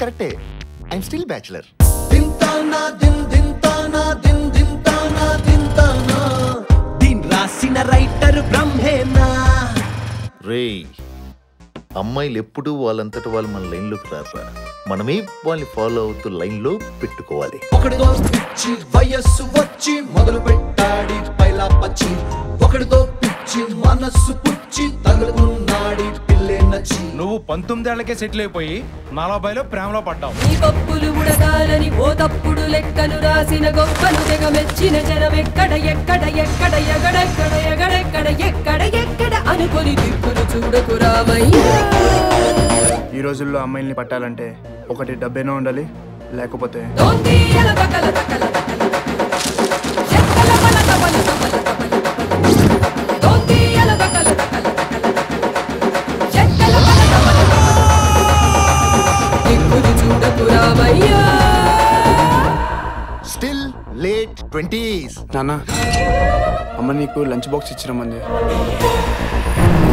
కరెక్టే I'm still bachelor దింతానా దిన్ దింతానా దిన్ దింతానా దింతానా దీన్ రాసిన రైటర్ బ్రహ్మేనా రే అమ్మాయిలు ఎప్పుడూ వాళ్ళంతట వాళ్ళు మన లైన్లోకి రారా మనమే వాళ్ళని ఫాలో అవుతూ లైన్లో పెట్టుకోవాలి ఒకడితో పిచ్చి వయస్సు వచ్చి మొదలు పెట్టాడి పైలా పచ్చి ఒకడితో పిచ్చి మనస్సు పుచ్చి తగులుకున్నాడి పిల్లే నచ్చి నువ్వు పంతొమ్మిదేళ్లకే సెటిల్ అయిపోయి నలభైలో ప్రేమలో పడ్డావు ఈ పప్పులు ఉడగాలని ఓ తప్పుడు లెక్కను రాసిన గొప్పను తెగ మెచ్చిన జనం ఎక్కడ ఎక్కడ ఎక్కడ ఎగడెక్కడ ఎగడెక్కడ ఎక్కడ ఎక్కడ అనుకొని దిక్కులు చూడకు రామయ్య ఈ రోజుల్లో అమ్మాయిల్ని పట్టాలంటే ఒకటి డబ్బేనో ఉండాలి లేకపోతే దోంది ఎలక కల కల కల ఎక్కల పలక పలక పలక పలక దోంది ఎలక కల కల ఎక్కల పలక పలక దిక్కులు చూడకు రామయ్య స్టిల్ లేట్ ట్వంటీస్ నాన్న అమ్మ నీకు లంచ్ బాక్స్ ఇచ్చిరమ్మంది